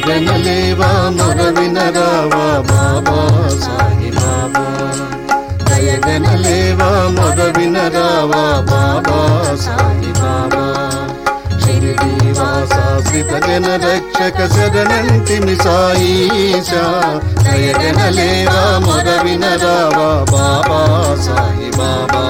దయగనలేవా మొర వినరావా బాబా సాయి బాబా దయగనలేవా మొర వినరావా బాబా సాయి బాబా షిరిడి వాసాశ్రిత జన రక్షక శరణంతిమి సాయిషా దయగనలేవా మొర వినరావా బాబా సాయి బాబా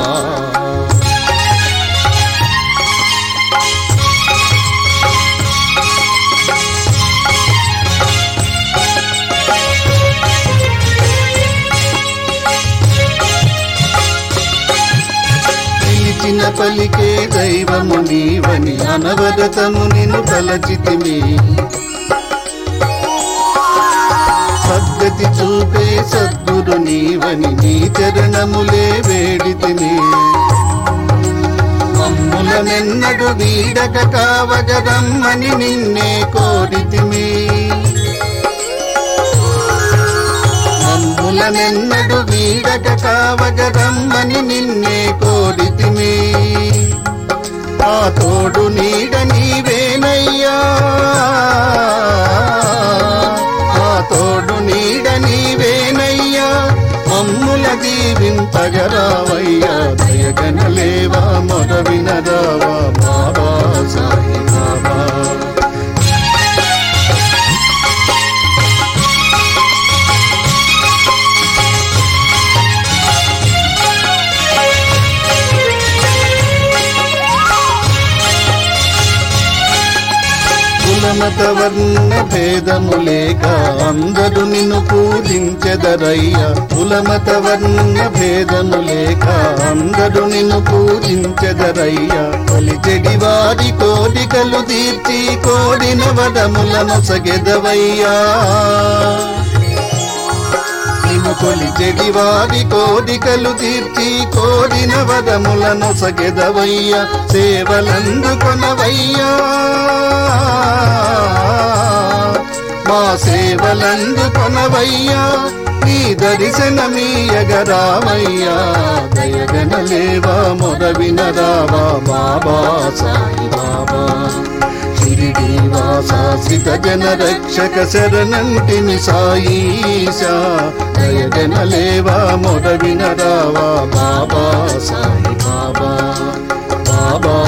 పిలిచిన పలికే దైవము నీవని అనవరతము నిన్ను తలచితిమి పద్ధతి చూపే సద్గురు నీవని నీ చరణములే వేడితిమి మమ్ములనెన్నడు వీడక కావగరమ్మని నిన్నే కోరితిమి మమ్ములనెన్నడు వీడక కావగరమ్మని నిన్నే కోరితిమి ఆ తోడు నీడ నీవేనయ్యా ఆ తోడు నీడ నీవేనయ్యా మమ్ముల దీవింపగరావయ్యా దయగనలేవా మొర వినరావా బాబా సాయి బాబా కులమత వర్ణ భేదము లేక అందరు నిన్ను పూజించెదరయ్యా కులమత వర్ణ భేదము లేక అందరు నిన్ను పూజించెదరయ్యా కొలిచెడి వారి కోరికలు తీర్చి కోడిన వడములను సగెదవయ్యా నిన్ను కొలిచెడి వారి కోరికలు తీర్చి కోరిన వరములను సగెదవయ్య సేవలందుకొనవయ్యా మా సేవలందుకొనవయ్యా నీ దర్శనమీయగరామయ్యా దయగనలేవా మొద వినరావా బాబా సాయి బాబా షిరిడి వాసాసిత జన రక్షక శరణంటిని సాయీశా దయగనలేవా మొద వినరావా బాబా సాయి బాబా బాబా